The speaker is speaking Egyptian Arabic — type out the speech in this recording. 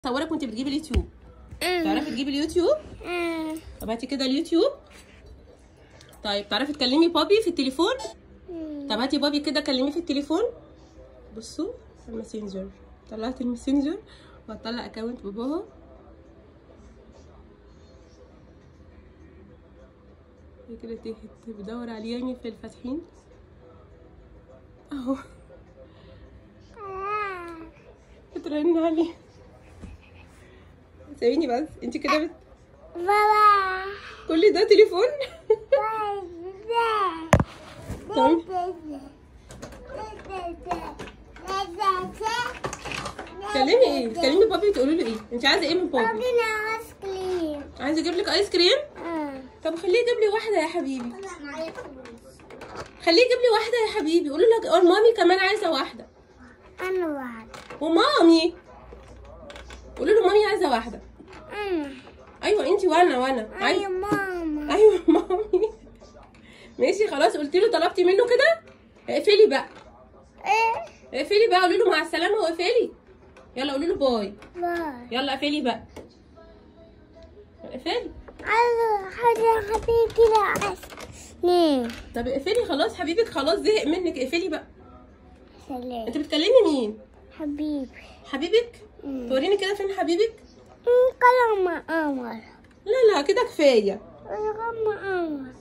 صورك وانت بتجيبي اليوتيوب تعرفي تجيبي اليوتيوب طب هاتي كده اليوتيوب طيب تعرفي تكلمي بابي في التليفون طب هاتي بابي كده كلميه في التليفون بصوا الماسنجر طلعت الماسنجر وهطلع اكونت باباها هي كده تهت بدور عليه يعني في الفاتحين اهو بترن عليه سيبيني بس انت كده بت... بابا كل ده تليفون طيب تكلمي ايه بتكلمي بابي تقولي له ايه انت عايزه ايه من بابي بابينا ايس كريم عايزه اجيب لك ايس كريم طب خليه يجيب لي واحده يا حبيبي خليه يجيب لي واحده يا حبيبي قولوا لك اه مامي كمان عايزه واحده انا واحد ومامي قولوا له مامي عايزه واحده انا ايوه انت وانا وانا ايوه عايزه ماما ايوه مامي ماشي خلاص قلت له طلبتي منه كده اقفلي بقى ايه اقفلي بقى قولي له مع السلامه واقفلي يلا قولي له باي باي يلا اقفلي بقى اقفلي عايزة حاجة خفيفة كده ايس كريم طب اقفلي خلاص حبيبك خلاص زهق منك اقفلي بقى سلام انت بتكلمي مين حبيبي حبيبك مم. توريني كده فين حبيبك كلام قمر لا لا كده كفايه كلام قمر